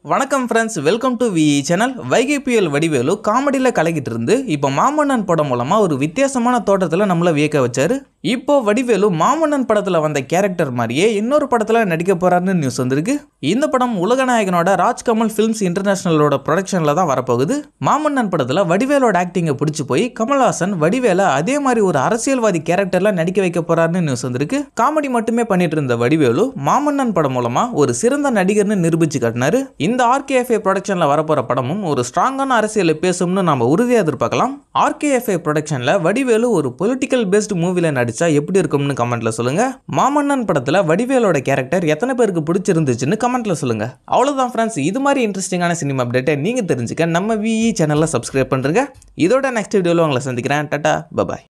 வணக்கம் friends welcome to V channel Vaigai புயல் வடிவேலு காமெடியில் கலக்கிட்டு இருந்து இப்போ மாமன்னன் படம் மூலமாக ஒரு வித்தியாசமான தோட்டத்தில் நம்மளை வியக்க வச்சாரு இப்போ வடிவேலு மாமன்னன் படத்தில் வந்த கேரக்டர் மாதிரியே இன்னொரு படத்தில் நடிக்க போறாருன்னு நியூஸ் வந்திருக்கு இந்த படம் உலகநாயகனோட ராஜ்கமல் ஃபிலிம்ஸ் இன்டர்நேஷனலோட ப்ரொடக்ஷனில் தான் வரப்போகுது மாமன்னன் படத்தில் வடிவேலோட ஆக்டிங்கை பிடிச்சி போய் கமல்ஹாசன் வடிவேலை அதே மாதிரி ஒரு அரசியல்வாதி கேரக்டர்ல நடிக்க வைக்க போறாருன்னு நியூஸ் வந்திருக்கு காமெடி மட்டுமே பண்ணிட்டு இருந்த வடிவேலு மாமன்னன் படம் மூலமா ஒரு சிறந்த நடிகர்னு நிரூபிச்சு காட்டினாரு இந்த ஆர்கேஎஃப்ஏ ப்ரொடக்ஷன்ல வரப்போற படமும் ஒரு ஸ்ட்ராங்கான அரசியலை பேசும்னு நாம உறுதியா எதிர்பார்க்கலாம் ஆர்கேஎஃப்ஏ ப்ரொடக்ஷன்ல வடிவேலு ஒரு பொலிட்டிக்கல் பேஸ்ட் மூவில நடிச்சா எப்படி இருக்கும்னு கமெண்ட்ல சொல்லுங்க மாமன்னன் படத்துல வடிவேலோட கேரக்டர் எத்தனை பேருக்கு பிடிச்சிருந்துச்சுன்னு கமெண்ட்ல சொல்லுங்க அவ்வளவுதான் ஃப்ரெண்ட்ஸ் இது மாதிரி இன்ட்ரெஸ்டிங்கான சினிமா அப்டேட்டை நீங்க தெரிஞ்சுக்க நம்ம விஇ சேனல்ல சப்ஸ்கிரைப் பண்றீங்க இதோட நெக்ஸ்ட் வீடியோல உங்களை சந்திக்கிறேன் டாடா பபாய்